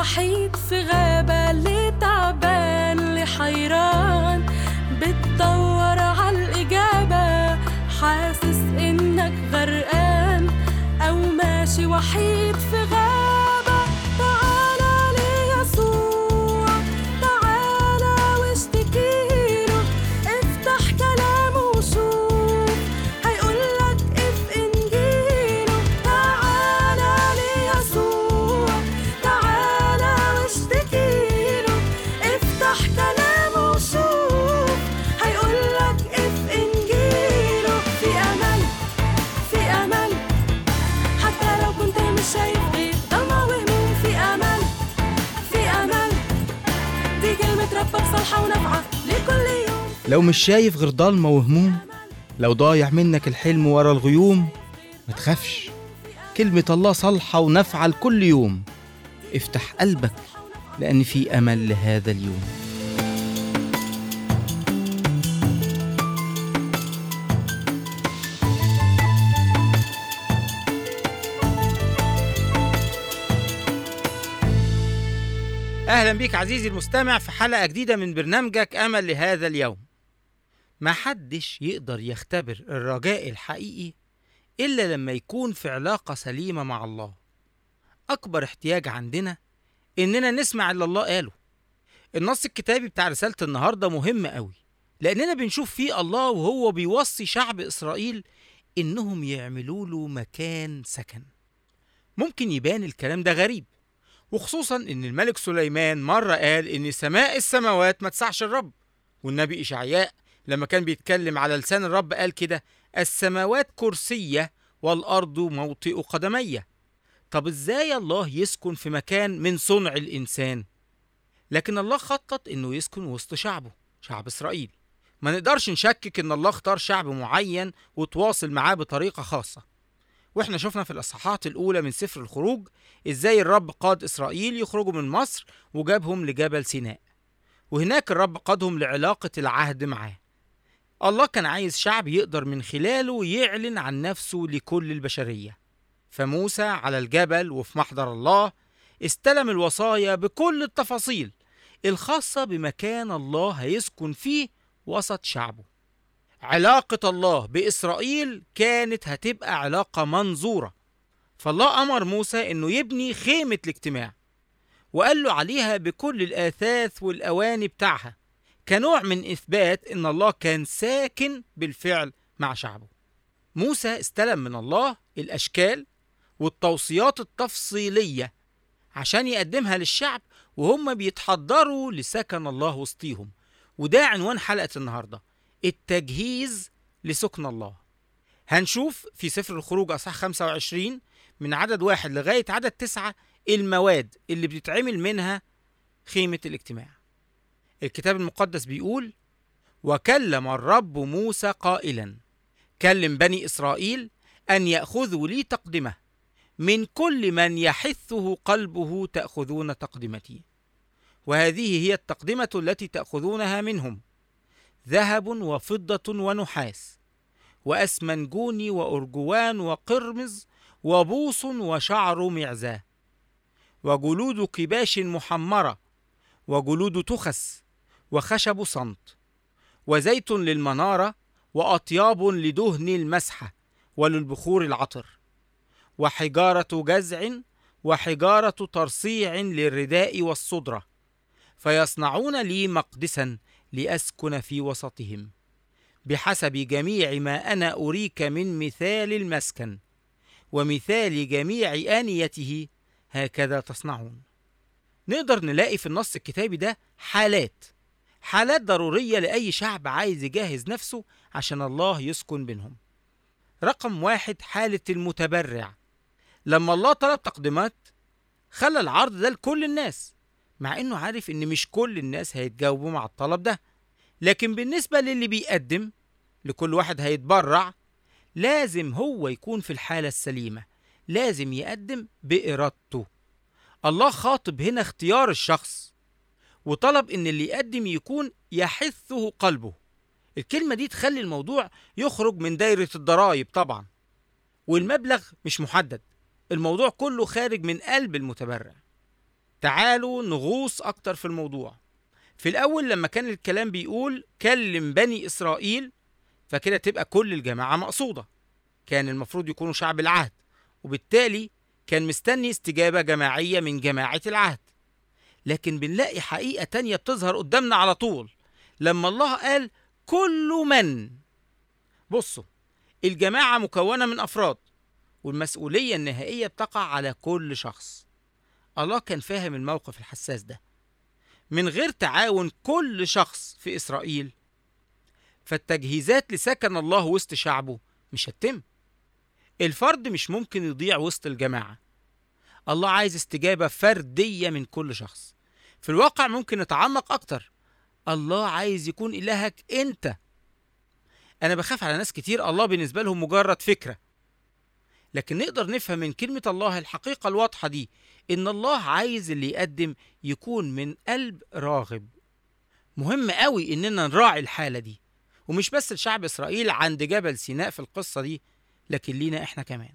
وحيد في غابة اللي تعبان اللي حيران بتدور عالإجابة حاسس إنك غرقان أو ماشي وحيد في غابة تعالى ليسوع تعالى واشتكيله افتح كلامه وشوف هيقولك اف انجيله تعالى ليسوع تعالى واشتكيله افتح كلامه وشوف هيقولك اف انجيله في امل في امل حتى لو كنت مش شايف غير ضلمة وهموم في امل في امل دي كلمة ربك صالحة ونافعة لكل يوم لو مش شايف غير ضلمة وهموم لو ضايع منك الحلم ورا الغيوم ما تخافش كلمة الله صالحة ونافعة لكل يوم افتح قلبك لأن في أمل لهذا اليوم أهلا بيك عزيزي المستمع في حلقة جديدة من برنامجك أمل لهذا اليوم ما حدش يقدر يختبر الرجاء الحقيقي إلا لما يكون في علاقة سليمة مع الله أكبر احتياج عندنا إننا نسمع اللي الله قاله النص الكتابي بتاع رسالة النهاردة مهم قوي لأننا بنشوف فيه الله وهو بيوصي شعب إسرائيل إنهم يعملوا له مكان سكن ممكن يبان الكلام ده غريب وخصوصا ان الملك سليمان مرة قال ان سماء السماوات ما تسعش الرب والنبي إشعياء لما كان بيتكلم على لسان الرب قال كده السماوات كرسية والأرض موطئ قدمي طب ازاي الله يسكن في مكان من صنع الإنسان لكن الله خطط انه يسكن وسط شعبه شعب إسرائيل ما نقدرش نشكك ان الله اختار شعب معين وتواصل معاه بطريقة خاصة واحنا شفنا في الاصحاحات الاولى من سفر الخروج ازاي الرب قاد اسرائيل يخرجوا من مصر وجابهم لجبل سيناء وهناك الرب قادهم لعلاقة العهد معاه الله كان عايز شعب يقدر من خلاله يعلن عن نفسه لكل البشرية فموسى على الجبل وفي محضر الله استلم الوصايا بكل التفاصيل الخاصة بمكان الله هيسكن فيه وسط شعبه علاقة الله بإسرائيل كانت هتبقى علاقة منظورة فالله أمر موسى إنه يبني خيمة الاجتماع وقال له عليها بكل الآثاث والأواني بتاعها كنوع من إثبات إن الله كان ساكن بالفعل مع شعبه موسى استلم من الله الأشكال والتوصيات التفصيلية عشان يقدمها للشعب وهم بيتحضروا لسكن الله وسطيهم وده عنوان حلقة النهارده التجهيز لسكن الله هنشوف في سفر الخروج أصح 25 من عدد واحد لغاية عدد تسعة المواد اللي بتتعمل منها خيمة الاجتماع الكتاب المقدس بيقول وكلم الرب موسى قائلا كلم بني إسرائيل أن يأخذوا لي تقدمة من كل من يحثه قلبه تأخذون تقدمتي وهذه هي التقدمة التي تأخذونها منهم ذهب وفضة ونحاس وأسمنجوني وأرجوان وقرمز وبوص وشعر معزاه وجلود كباش محمرة وجلود تخس وخشب صمت وزيت للمنارة وأطياب لدهن المسحة وللبخور العطر وحجارة جزع وحجارة ترصيع للرداء والصدرة فيصنعون لي مقدسا لأسكن في وسطهم بحسب جميع ما أنا أريك من مثال المسكن ومثال جميع آنيته هكذا تصنعون نقدر نلاقي في النص الكتابي ده حالات حالات ضرورية لأي شعب عايز يجهز نفسه عشان الله يسكن بينهم رقم واحد حالة المتبرع لما الله طلب تقديمات خلى العرض ده لكل الناس مع انه عارف ان مش كل الناس هيتجاوبوا مع الطلب ده لكن بالنسبة للي بيقدم لكل واحد هيتبرع لازم هو يكون في الحالة السليمة لازم يقدم بإرادته الله خاطب هنا اختيار الشخص وطلب ان اللي يقدم يكون يحثه قلبه الكلمة دي تخلي الموضوع يخرج من دايرة الضرائب طبعا والمبلغ مش محدد الموضوع كله خارج من قلب المتبرع تعالوا نغوص أكتر في الموضوع في الأول لما كان الكلام بيقول كلم بني إسرائيل فكده تبقى كل الجماعة مقصودة كان المفروض يكونوا شعب العهد وبالتالي كان مستني استجابة جماعية من جماعة العهد لكن بنلاقي حقيقة تانية بتظهر قدامنا على طول لما الله قال كل من بصوا الجماعة مكونة من أفراد والمسؤولية النهائية بتقع على كل شخص الله كان فاهم الموقف الحساس ده من غير تعاون كل شخص في إسرائيل فالتجهيزات لسكن الله وسط شعبه مش هتتم الفرد مش ممكن يضيع وسط الجماعة الله عايز استجابة فردية من كل شخص في الواقع ممكن نتعمق أكتر الله عايز يكون إلهك أنت أنا بخاف على ناس كتير الله بالنسبة لهم مجرد فكرة لكن نقدر نفهم من كلمة الله الحقيقة الواضحة دي إن الله عايز اللي يقدم يكون من قلب راغب مهم قوي إننا نراعي الحالة دي ومش بس لشعب إسرائيل عند جبل سيناء في القصة دي لكن لينا إحنا كمان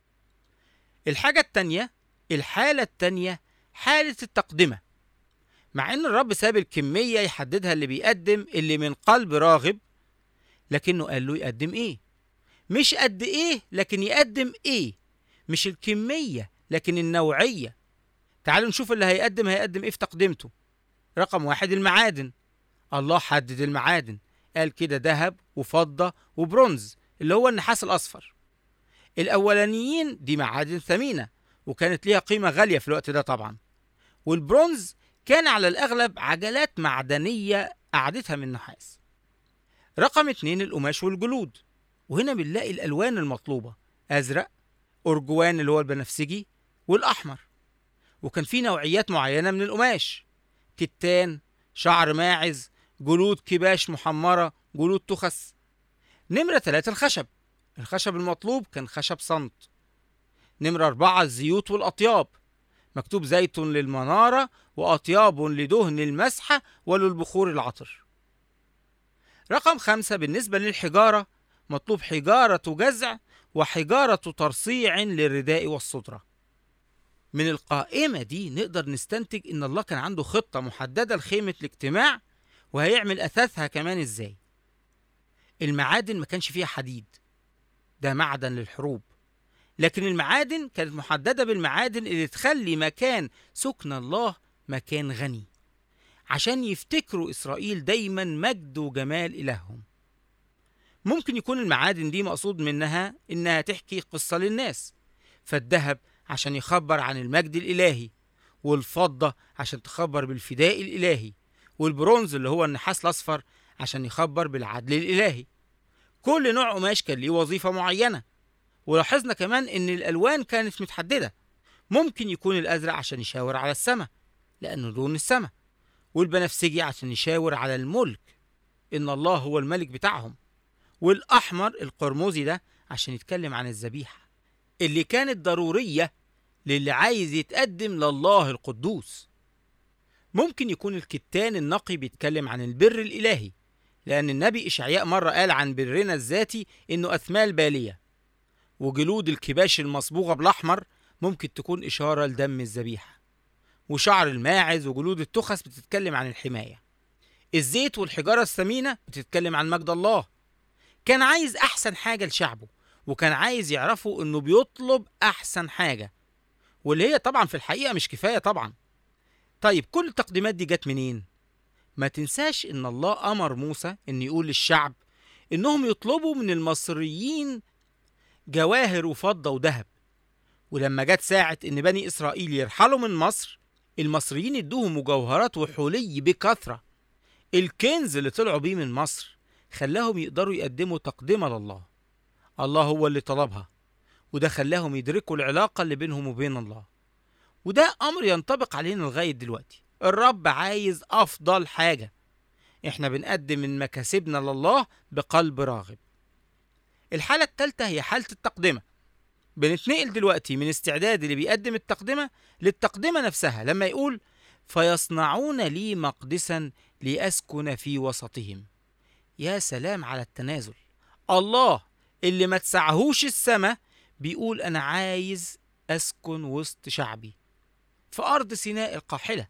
الحاجة التانية الحالة التانية حالة التقدمة مع إن الرب ساب الكمية يحددها اللي بيقدم اللي من قلب راغب لكنه قال له يقدم إيه مش قد إيه لكن يقدم إيه مش الكمية لكن النوعية تعالوا نشوف اللي هيقدم هيقدم إيه في تقدمته رقم واحد المعادن الله حدد المعادن قال كده ذهب وفضة وبرونز اللي هو النحاس الأصفر الأولانيين دي معادن ثمينة وكانت ليها قيمة غالية في الوقت ده طبعا والبرونز كان على الأغلب عجلات معدنية قعدتها من نحاس رقم اتنين القماش والجلود وهنا بنلاقي الألوان المطلوبة أزرق أرجوان اللي هو البنفسجي والأحمر وكان في نوعيات معينة من القماش كتان شعر ماعز جلود كباش محمرة جلود تخس نمرة ثلاثة الخشب الخشب المطلوب كان خشب صمت نمرة أربعة الزيوت والأطياب مكتوب زيت للمنارة وأطياب لدهن المسحة وللبخور العطر رقم خمسة بالنسبة للحجارة مطلوب حجارة جزع وحجارة ترصيع للرداء والصدرة من القائمة دي نقدر نستنتج إن الله كان عنده خطة محددة لخيمة الاجتماع وهيعمل أثاثها كمان إزاي المعادن ما كانش فيها حديد ده معدن للحروب لكن المعادن كانت محددة بالمعادن اللي تخلي مكان سكن الله مكان غني عشان يفتكروا إسرائيل دايما مجد وجمال إلههم ممكن يكون المعادن دي مقصود منها إنها تحكي قصة للناس فالذهب عشان يخبر عن المجد الإلهي والفضة عشان تخبر بالفداء الإلهي والبرونز اللي هو النحاس الأصفر عشان يخبر بالعدل الإلهي كل نوع قماش كان ليه وظيفة معينة ولاحظنا كمان إن الألوان كانت متحددة ممكن يكون الأزرق عشان يشاور على السماء لأنه لون السماء والبنفسجي عشان يشاور على الملك إن الله هو الملك بتاعهم والأحمر القرمزي ده عشان يتكلم عن الذبيحة اللي كانت ضرورية للي عايز يتقدم لله القدوس ممكن يكون الكتان النقي بيتكلم عن البر الإلهي لأن النبي إشعياء مرة قال عن برنا الذاتي إنه أثمال بالية وجلود الكباش المصبوغة بالأحمر ممكن تكون إشارة لدم الذبيحة وشعر الماعز وجلود التخس بتتكلم عن الحماية الزيت والحجارة الثمينة بتتكلم عن مجد الله كان عايز أحسن حاجة لشعبه وكان عايز يعرفوا إنه بيطلب أحسن حاجة واللي هي طبعا في الحقيقة مش كفاية طبعا طيب كل التقديمات دي جت منين؟ ما تنساش إن الله أمر موسى إن يقول للشعب إنهم يطلبوا من المصريين جواهر وفضة وذهب ولما جت ساعة إن بني إسرائيل يرحلوا من مصر المصريين ادوهم مجوهرات وحلي بكثرة الكنز اللي طلعوا بيه من مصر خلاهم يقدروا يقدموا تقدمة لله الله هو اللي طلبها وده خلاهم يدركوا العلاقة اللي بينهم وبين الله وده أمر ينطبق علينا لغاية دلوقتي الرب عايز أفضل حاجة إحنا بنقدم من مكاسبنا لله بقلب راغب الحالة الثالثة هي حالة التقدمة بنتنقل دلوقتي من استعداد اللي بيقدم التقدمة للتقدمة نفسها لما يقول فيصنعون لي مقدسا لأسكن في وسطهم يا سلام على التنازل الله اللي ما تسعهوش السماء بيقول أنا عايز أسكن وسط شعبي في أرض سيناء القاحلة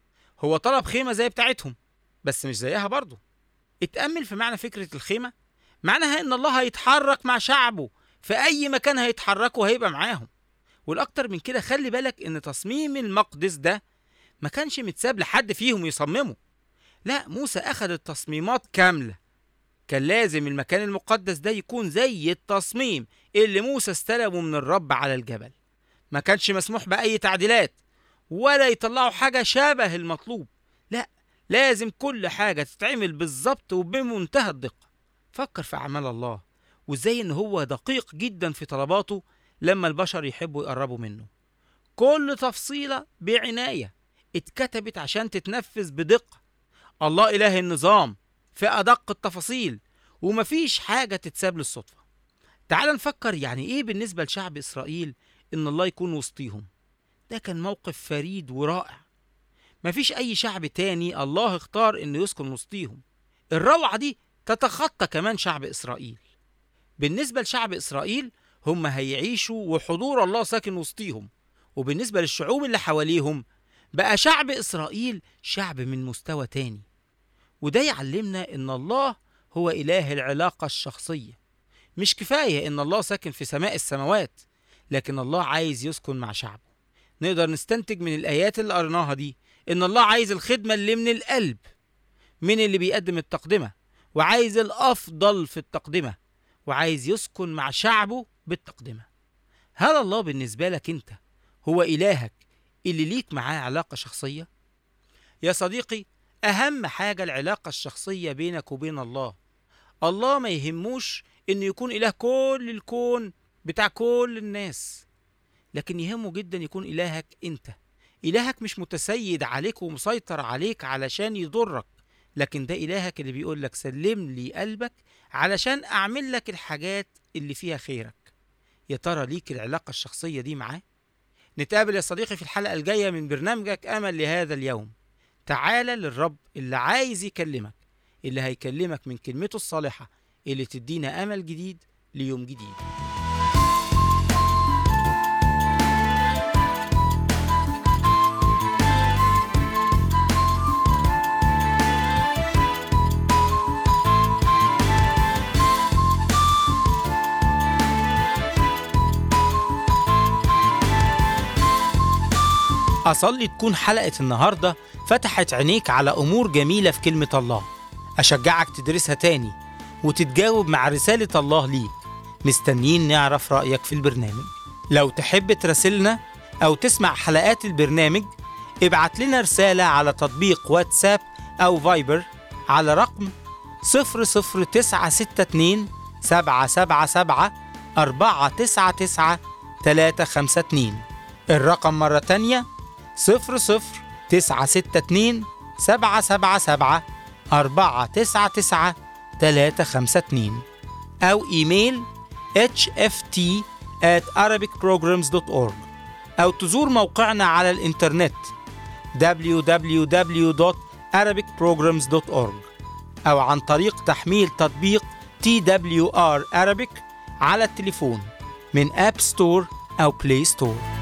هو طلب خيمة زي بتاعتهم بس مش زيها برضه اتأمل في معنى فكرة الخيمة معناها إن الله هيتحرك مع شعبه في أي مكان هيتحركوا هيبقى معاهم والأكتر من كده خلي بالك إن تصميم المقدس ده ما كانش متساب لحد فيهم يصممه لا موسى أخذ التصميمات كاملة كان لازم المكان المقدس ده يكون زي التصميم اللي موسى استلمه من الرب على الجبل ما كانش مسموح بأي تعديلات ولا يطلعوا حاجة شبه المطلوب لا لازم كل حاجة تتعمل بالظبط وبمنتهى الدقة فكر في أعمال الله وإزاي إن هو دقيق جدا في طلباته لما البشر يحبوا يقربوا منه كل تفصيلة بعناية اتكتبت عشان تتنفذ بدقة الله إله النظام في أدق التفاصيل ومفيش حاجة تتساب للصدفة تعال نفكر يعني إيه بالنسبة لشعب إسرائيل إن الله يكون وسطيهم ده كان موقف فريد ورائع مفيش أي شعب تاني الله اختار إنه يسكن وسطيهم الروعة دي تتخطى كمان شعب إسرائيل بالنسبة لشعب إسرائيل هم هيعيشوا وحضور الله ساكن وسطيهم وبالنسبة للشعوب اللي حواليهم بقى شعب إسرائيل شعب من مستوى تاني وده يعلمنا إن الله هو إله العلاقة الشخصية مش كفاية إن الله ساكن في سماء السماوات لكن الله عايز يسكن مع شعبه نقدر نستنتج من الآيات اللي قريناها دي إن الله عايز الخدمة اللي من القلب من اللي بيقدم التقدمة وعايز الأفضل في التقدمة وعايز يسكن مع شعبه بالتقدمة هل الله بالنسبة لك أنت هو إلهك اللي ليك معاه علاقة شخصية؟ يا صديقي أهم حاجة العلاقة الشخصية بينك وبين الله الله ما يهموش إنه يكون إله كل الكون بتاع كل الناس لكن يهمه جدا يكون إلهك أنت إلهك مش متسيد عليك ومسيطر عليك علشان يضرك لكن ده إلهك اللي بيقول لك سلم لي قلبك علشان أعمل لك الحاجات اللي فيها خيرك يا ترى ليك العلاقة الشخصية دي معاه؟ نتقابل يا صديقي في الحلقة الجاية من برنامجك أمل لهذا اليوم تعالى للرب اللي عايز يكلمك اللي هيكلمك من كلمته الصالحة اللي تدينا أمل جديد ليوم جديد أصلي تكون حلقة النهاردة فتحت عينيك على أمور جميلة في كلمة الله أشجعك تدرسها تاني وتتجاوب مع رسالة الله ليك مستنيين نعرف رأيك في البرنامج لو تحب تراسلنا أو تسمع حلقات البرنامج ابعت لنا رسالة على تطبيق واتساب أو فايبر على رقم 00962 777 499 352 الرقم مرة تانية صفر صفر تسعة ستة اتنين سبعة سبعة سبعة أربعة تسعة تسعة تلاتة خمسة اتنين أو إيميل hft at arabicprograms.org أو تزور موقعنا على الإنترنت www.arabicprograms.org أو عن طريق تحميل تطبيق TWR Arabic على التليفون من أب ستور أو بلاي ستور